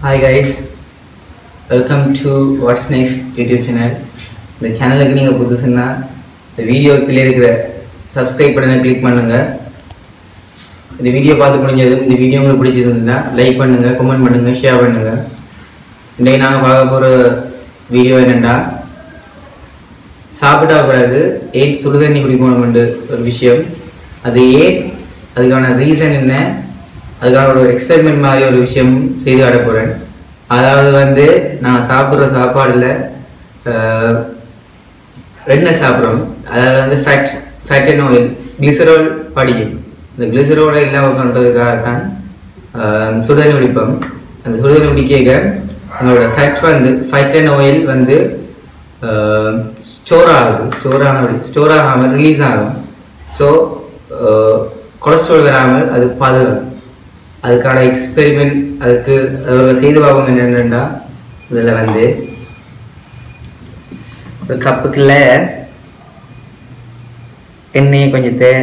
hi guys welcome to what's next YouTube channel இந்த சேனலுக்கு நீங்கள் புதுசுன்னா இந்த வீடியோ கீழே இருக்கிற சப்ஸ்கிரைப் பட்டனை கிளிக் பண்ணுங்கள் இந்த வீடியோ பார்த்து முடிஞ்சதும் இந்த வீடியோ உங்களுக்கு பிடிச்சிருந்ததுன்னா லைக் பண்ணுங்கள் கமெண்ட் பண்ணுங்கள் ஷேர் பண்ணுங்கள் இன்றைக்கு நாங்கள் பார்க்க போகிற வீடியோ என்னென்னா சாப்பிட்டா பிறகு ஏன் சுடுதண்ணி குடிக்கணும்னு ஒரு விஷயம் அது ஏன் அதுக்கான ரீசன் என்ன அதுக்கான ஒரு எக்ஸ்பெரிமெண்ட் மாதிரி ஒரு விஷயம் செய்து காட்ட போகிறேன் அதாவது வந்து நான் சாப்பிட்ற சாப்பாடில் எண்ணெய் சாப்பிட்றோம் அதாவது வந்து fat fat and oil glycerol படிக்கும் இந்த கிளிசரோலை இல்லாமல் பண்ணுறதுக்காக தான் ஆஹ், சுடுதண்ணி குடிப்போம் அந்த சுடுதண்ணி குடிக்க நம்மளோட ஃபேட் வந்து ஃபேட் அண்ட் ஆயில் வந்து ஸ்டோர் ஆகுது ஸ்டோர் ஆன ஸ்டோர் ஆகாமல் ரிலீஸ் ஆகும் ஸோ கொலஸ்ட்ரால் வராமல் அது பாதுகாக்கும் அதுக்கான எக்ஸ்பெரிமெண்ட் அதுக்கு அதோட செய்து பார்ப்போம் என்னென்னா இதில் வந்து ஒரு கப்புக்குள்ள எண்ணெயை கொஞ்சத்தை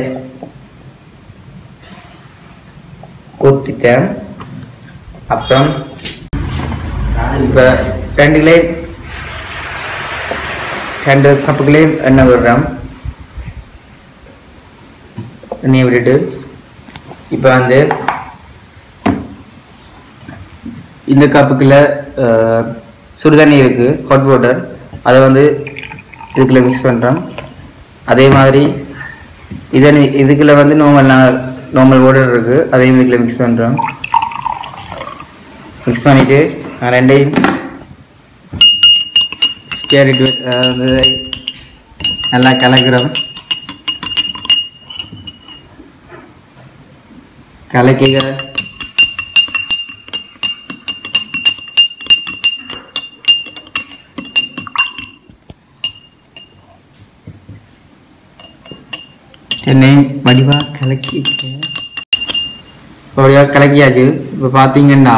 ஊற்றிட்டேன் அப்புறம் இப்போ ரெண்டு கிலோ ரெண்டு கப்புக்குள்ளேயும் எண்ணெய் விடுறோம் எண்ணெயை விட்டுட்டு இப்போ வந்து இந்த கப்புக்குள்ள அஹ், சுடுதண்ணி இருக்குது ஹாட் வாட்டர் அதை வந்து இதுக்குள்ள மிக்ஸ் பண்ணுறோம் அதே மாதிரி இதை நீ- இதுக்குள்ள வந்து நார்மல் நார்மல் வாட்டர் இருக்குது அதையும் இதுக்குள்ள மிக்ஸ் பண்ணுறோம் மிக்ஸ் பண்ணிவிட்டு ரெண்டையும் கேரிட்டு வந்து நல்லா கலக்கிறோம் கலக்கிக எண்ணெய் வடிவாக கலக்கி வடிவாக கலக்கியாச்சு இப்போ பார்த்தீங்கன்னா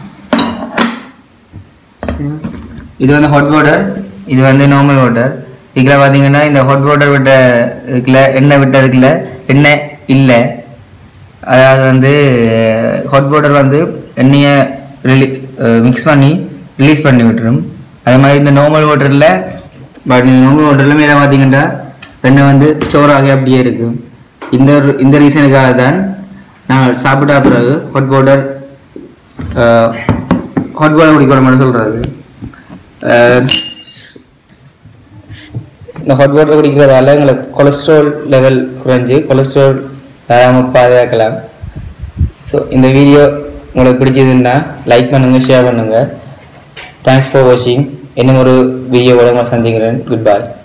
இது வந்து ஹாட் வாட்டர் இது வந்து நார்மல் வாட்டர் இதுக்குள்ள பார்த்தீங்கன்னா இந்த ஹாட் வாட்டர் விட்ட இதுக்குள்ள எண்ணெய் விட்டதுக்குள்ள எண்ணெய் இல்லை அதாவது வந்து ஹாட் வாட்டர் வந்து எண்ணெயை ரிலீ மிக்ஸ் பண்ணி ரிலீஸ் பண்ணி விட்டுரும் அதே மாதிரி இந்த நார்மல் வாட்டரில் பட் இந்த நார்மல் வாட்டரில் மேலே பார்த்தீங்கன்னா எண்ணெய் வந்து ஸ்டோர் ஆகி அப்படியே இருக்கு இந்த ஒரு- இந்த ரீசனுக்காக தான் நாங்கள் சாப்பிட்டா பிறகு ஹாட் வாட்டர் ஹாட் வாட்டர் குடிக்கணும் மட்டும் சொல்கிறது இந்த ஹாட் வாட்டர் குடிக்கிறதால எங்களுக்கு கொலஸ்ட்ரால் லெவல் குறைஞ்சு கொலஸ்ட்ரால் வராமல் பாதுகாக்கலாம் ஸோ இந்த வீடியோ உங்களுக்கு பிடிச்சதுன்னா லைக் பண்ணுங்கள் ஷேர் பண்ணுங்கள் தேங்க்ஸ் ஃபார் வாட்சிங் இன்னும் ஒரு வீடியோவோட நான் சந்திக்கிறேன் குட் பை